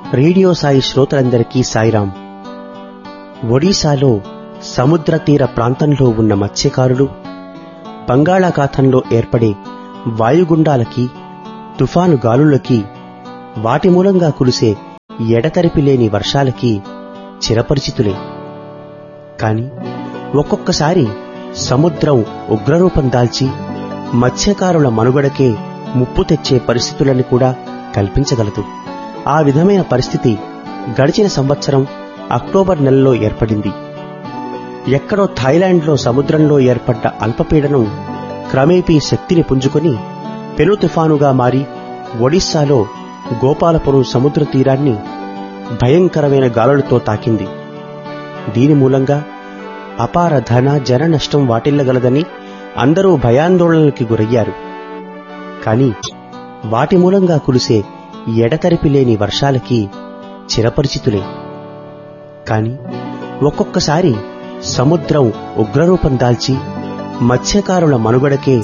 radio Sai శ్రోతలందరికీ సాయిరాం ఒడిశాలో సముద్ర తీర ప్రాంతంలో ఉన్న మత్స్యకారులు బంగాళాఖాతంలో ఏర్పడే వాయుగుండాలకి తుఫాను గాలులకి వాటి మూలంగా కురిసే ఎడతెరిపి లేని వర్షాలకి చిరపరిచితులే కాని ఒక్కొక్కసారి సముద్రం ఉగ్రరూపం దాల్చి మత్స్యకారుల మనుగడకే ముప్పు తెచ్చే పరిస్థితులను కూడా కల్పించగలదు ఆ విధమైన పరిస్థితి గడిచిన సంవత్సరం అక్టోబర్ నెలలో ఏర్పడింది ఎక్కడో థాయిలాండ్లో సముద్రంలో ఏర్పడ్డ అల్పపీడనం క్రమేపీ శక్తిని పుంజుకొని పెను తుఫానుగా మారి ఒడిశాలో గోపాలపురం సముద్ర తీరాన్ని భయంకరమైన గాలులతో తాకింది దీని మూలంగా అపార ధన జన నష్టం వాటిల్లగలదని అందరూ భయాందోళనలకి గురయ్యారు కాని వాటి మూలంగా కురిసే ఎడతెరిపి లేని వర్షాలకి చిరపరిచితులే కాని ఒక్కొక్కసారి సముద్రం ఉగ్రరూపం దాల్చి మత్స్యకారుల మనుగడకే